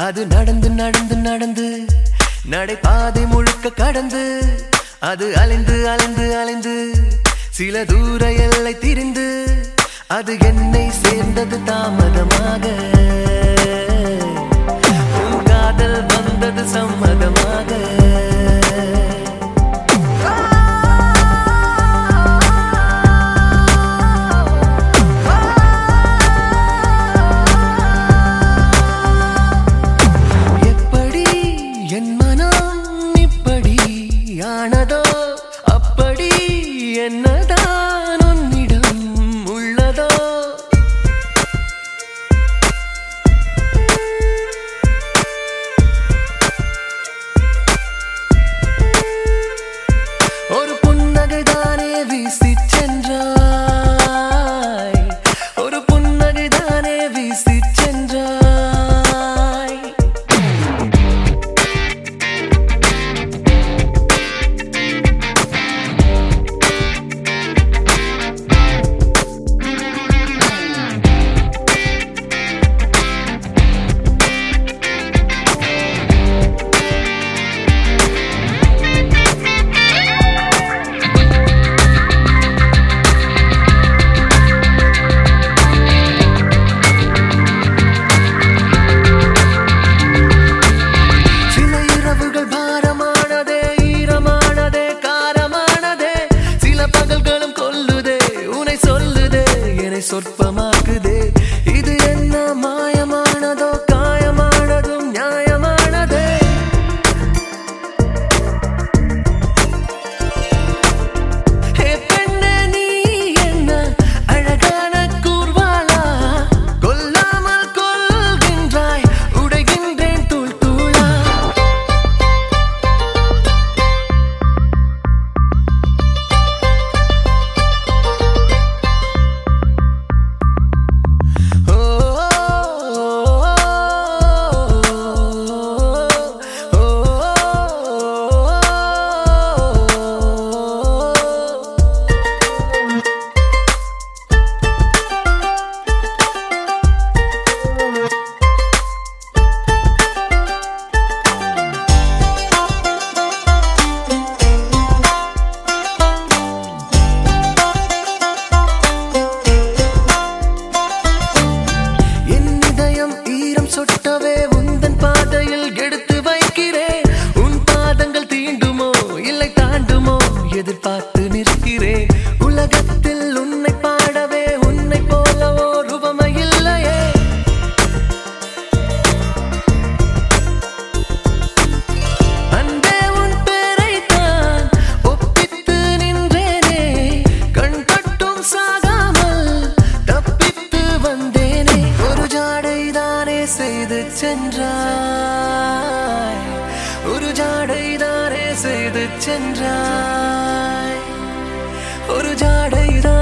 அது நடந்து நடந்து நடந்து நடைபாதை முழுக்க கடந்து அது அலைந்து அலைந்து அலைந்து சில தூர எல்லை திரிந்து அது என்னை சேர்ந்தது தாமதமாக உன் காதல் வந்தது சம்மதமாக எப்படி என் மனம் இப்படி ஆனதோ அப்படி என்னதான் உன்னிடம் உள்ளதோ ஒரு புன்னகை தானே வீசி சென்றாய் ஒரு புன்னகை தானே வீசி சென்றாய் சில இரவுகள் பாரமானதே ஈரமானதே காரமானதே சில பகல்களும் கொல்லுதே உனை சொல்லுதே என்னை சொற்பமாக்குதே இது என்ன மாயமானதோ காயமானதும் நியாயமானதே ஹே பெண்ணே நீ என்ன அழகான கூர்வாளா கொல்லாமல் கொள்கின்றாய் உடைகின்றேன் தூள் தூளா ஓ என் இதயம் ஈரம் சொட்டவே உந்தன் பாதையில் எடுத்து வைக்கிறேன் உன் பாதங்கள் தீண்டுமோ இல்லை தாண்டுமோ எதிர்பார்த்து நிற்கிறேன் உலகத்தில் உன்னை பாடவே உன்னை போலவோ ரூபமை இல்லையே அன்பே உன் பேரைத்தான் ஒப்பித்து நின்றேனே கண் கட்டும் சாகாமல் தப்பித்து வந்தேனே ஒரு ஜாடை தானே செய்து சென்றாய் ஒரு ஜாடை தானே செய்து சென்றாய் ஒரு ஜாடை